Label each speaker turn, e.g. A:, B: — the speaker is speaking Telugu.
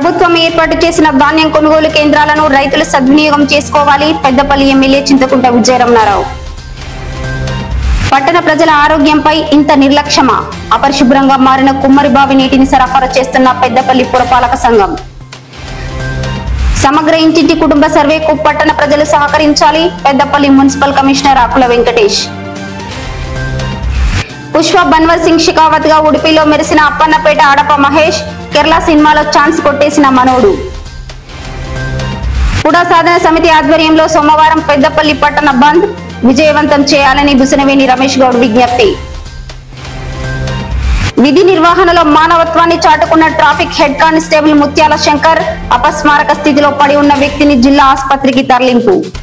A: ప్రభుత్వం ఏర్పాటు చేసిన ధాన్యం కొనుగోలు కేంద్రాలను రైతులు సద్వినియోగం చేసుకోవాలి పెద్దపల్లి ఎమ్మెల్యే చింతకుంట విజయరమణారావు పట్టణ ప్రజల ఆరోగ్యంపై ఇంత నిర్లక్ష్యమా అపరిశుభ్రంగా మారిన కుమ్మరి బావి నీటిని సరఫరా చేస్తున్న పెద్దపల్లి పురపాలక సంఘం సమగ్ర ఇంటింటి కుటుంబ సర్వేకు పట్టణ ప్రజలు సహకరించాలి పెద్దపల్లి మున్సిపల్ కమిషనర్ ఆకుల వెంకటేష్ పుష్ప బన్వర్ సింగ్ షికావత్ గా ఉడిపిలో మెరిసిన అప్పన్నపేట ఆడప మహేష్ కేరళ సినిమాలో ఛాన్స్ కొట్టేసిన మనోడు కూడా సాధన సమితి ఆధ్వర్యంలో సోమవారం పెద్దపల్లి పట్టణ బంద్ విజయవంతం చేయాలని బుసనవేణి రమేష్ గౌడ్ విజ్ఞప్తి విధి నిర్వహణలో మానవత్వాన్ని చాటుకున్న ట్రాఫిక్ హెడ్ కానిస్టేబుల్ ముత్యాల శంకర్ అపస్మారక స్థితిలో పడి ఉన్న వ్యక్తిని జిల్లా ఆసుపత్రికి తరలింపు